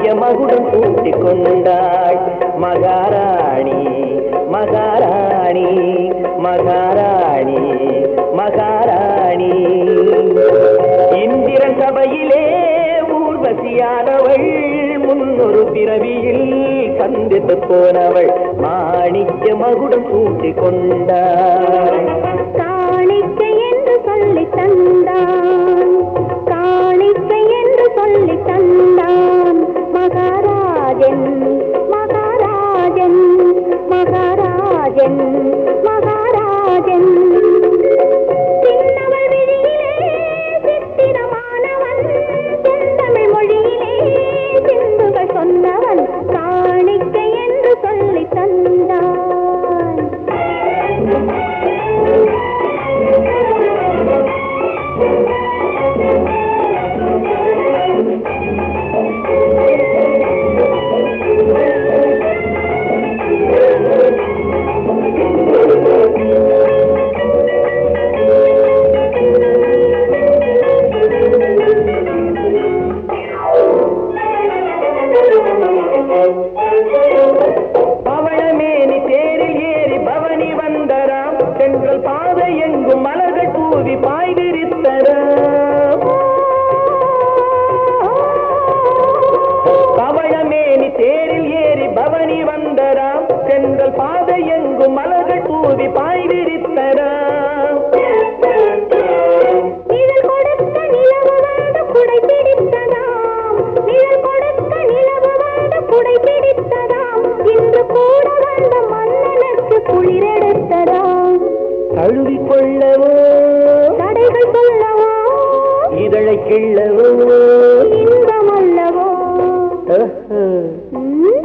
மாணிக்க மகுடம் சூட்டி கொண்டாள் மகாராணி மகாராணி மகாராணி மகாராணி இந்திரன் சபையிலே ஊர்வசியானவள் முன்னொரு பிறவியில் சந்தித்து போனவள் மாணிக்க மகுடம் சூட்டி கொண்டாள் காணிக்கை என்று சொல்லி தந்தான் காணிக்கை என்று சொல்லி தந்தான் மகாராஜன் மகாராஜன் மகாராஜன் மகாராஜன் சின்னவள் விழியிலே சித்திரமானவன் செந்தமிழ் மொழியிலே சிந்துகள் சொன்னவன் காணிக்கை என்று சொல்லி தந்தான் பவளமேனி தேரில் ஏறி பவனி வந்தராம் செங்கல் பாதை எங்கும் மலர்கள் தூவி பாய்விரித்தராம் பவளமேனி தேரில் ஏறி பவனி வந்தராம் செங்கல் பாதை எங்கும் மலர்கள் தூவி பாய்விரித்தராம் நிழல் கொடுத்த நிலவு வந்து குடை பிடித்ததாம் நிழல் கொடுத்த நிலவு வந்து குடை பிடித்ததாம் இன்று கூட வந்த மன்னனுக்கு குளிரெடுத்ததாம் தழுவிக் கொள்ளவோ தடைகள் சொல்லவோ இதழை கிள்ளவோ இன்பம் அல்லவோ ம்?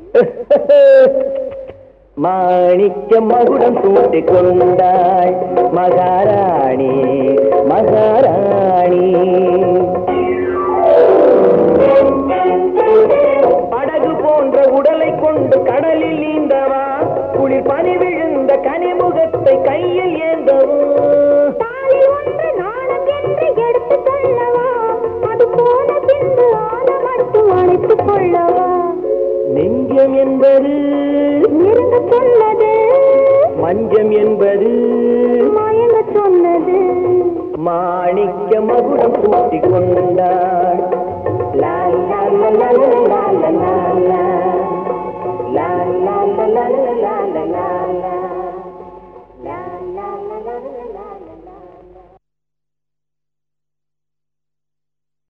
மாணிக்க மகுடம் சூட்டி கொண்டாள் மகாராணி மகாராணி படகு போன்ற உடலை கொண்டு கடலில் நீந்தவா குளிர் பனி விழுந்த கனிமுகத்தை கையில் ஏந்தவா தாளில் ஒன்று நாணம் என்று எடுத்துச் சொல்லவா அது போன பின்பு ஆன மட்டும் அணைத்துக் கொள்ளவா நெஞ்சம் என்பது நெருங்க சொன்னது மஞ்சம் என்பது மயங்க சொன்னது மாணிக்க மகுடம் சூட்டி கொண்டாள்